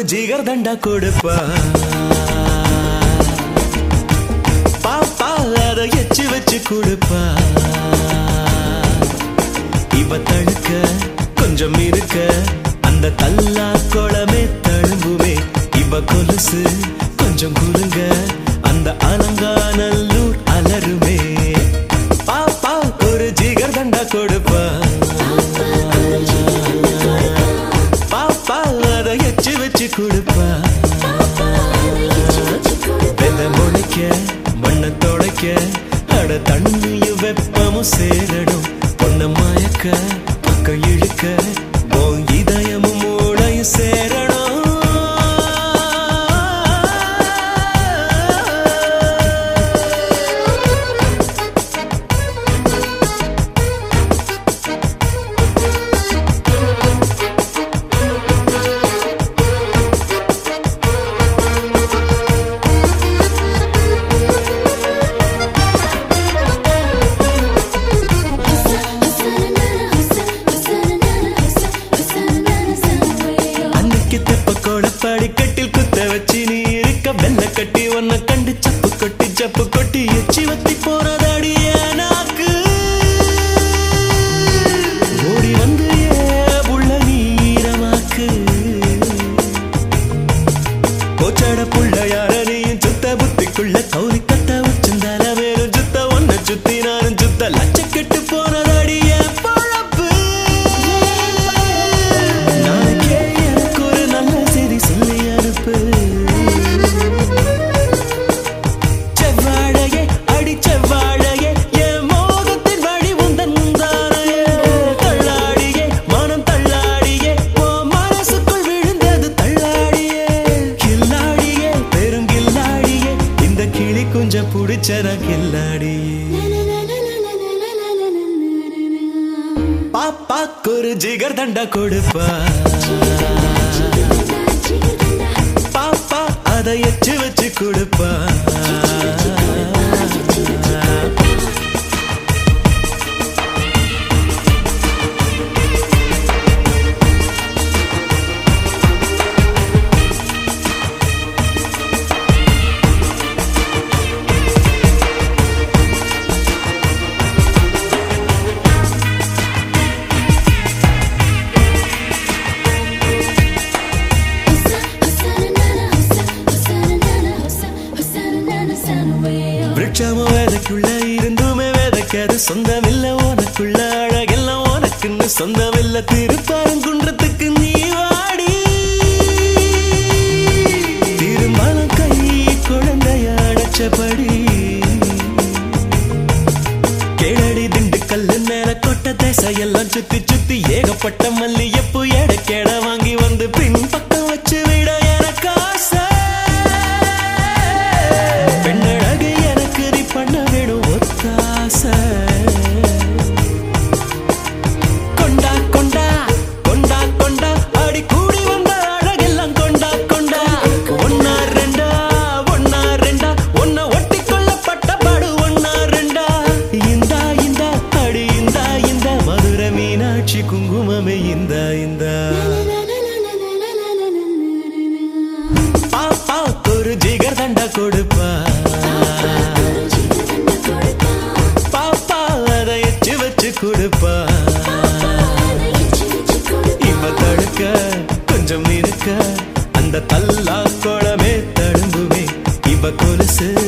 ஜிகர் தண்டா கொடுப்பா பாப்பா அதை எச்சு வச்சு கொடுப்பா இவ தடுக்க கொஞ்சம் இருக்க அந்த தல்லா குளமே தழும்புமே இவ கொலுசு கொஞ்சம் குலுங்க அந்த அலங்காநல்லூர் அலருமே பாப்பா ஒரு ஜிகர் தண்டா கொடுப்பா பாப்பா அதை எச்சு வச்சு கொடுப்பா வெத முளைக்க மண்ணை தொடைக்க அட தண்ணியும் வெப்பமும் சேரணும் பொண்ண மயக்க பக்கம் இழுக்க உன் இதயமும் மூளையும் சேரணும் அன்னைக்கு தெப்ப கோட படிக்கட்டில் குத்த வச்சு நீ இருக்க வெள்ள கட்டி உன்னை கண்டு சப்பு கொட்டி சப்பு கொட்டி எச்சி வத்தி போறதாடி நாக்கு ஓடி வந்து ஏ புள்ள நீரமாக்கு கோச்சாட புள்ள யார நீயும் சுத்த புத்திக்குள்ள கௌரி கத்த உச்சந்தால வேறும் சுத்த ஒன்ன சுத்தி நானும் சுத்த லட்சக்கெட்டு போனதாடி என் பழப்பு நாளைக்கே எனக்கு ஒரு நல்ல செய்தி சொல்லி அனுப்பு செவ்வாழையே அடி செவ்வாழையே என் மோகத்தின் வழி உந்தன் தாரையே தள்ளாடியே மனம் தள்ளாடியே ஓ மனசுக்குள் விழுந்தது தள்ளாடியே கில்லாடியே பெருங்கில்லாடியே இந்த கிளி குஞ்ச புடிச்சன கில்லாடியே பாப்பாக்கு ஒரு ஜிகர் தண்டா கொடுப்பா பாப்பா அதை எச்சு வச்சு கொடுப்பா விருட்சமும் வேதைக்குள்ள இருந்துமே வேதைக்காது சொந்தமில்ல உனக்குள்ள அழகெல்லாம் உனக்குன்னு சொந்தமில்ல திருப்பாரங்குன்றத்துக்கு நீ வாடி திருமணம் கை குழந்தைய அடைச்சபடி கேளடி திண்டுக்கல்லு மேல கொட்ட தேசையெல்லாம் சுத்தி சுத்தி ஏகப்பட்ட மல்லியப்பு எடக்கேட வாங்கி வந்து பின் பக்கம் வச்சு விட எனக்கு ஆசை பெண்ணழகு எனக்கு நீ பண்ண வேணும் ஒத்தாசை கொண்டா கொண்டா கொண்டா கொண்டா அடி கூடி வந்த அழகெல்லாம் கொண்டா கொண்டா ஒன்னா ரெண்டா ஒன்னா ரெண்டா ஒன்ன ஒட்டி கொள்ளப்பட்ட பாடு ஒன்னா ரெண்டா இந்தா இந்தா அடி இந்தா இந்த மதுரை மீனாட்சி குங்குமமே இந்தா இந்தா பாப்பா ஒரு ஜிகர் தண்டா கொடுப்பா பாப்பா அதை எச்சு வச்சு கொடுப்பா இவ தடுக்க கொஞ்சம் இருக்க அந்த தல்லா குளமே தழும்புமே இவ கொலுசு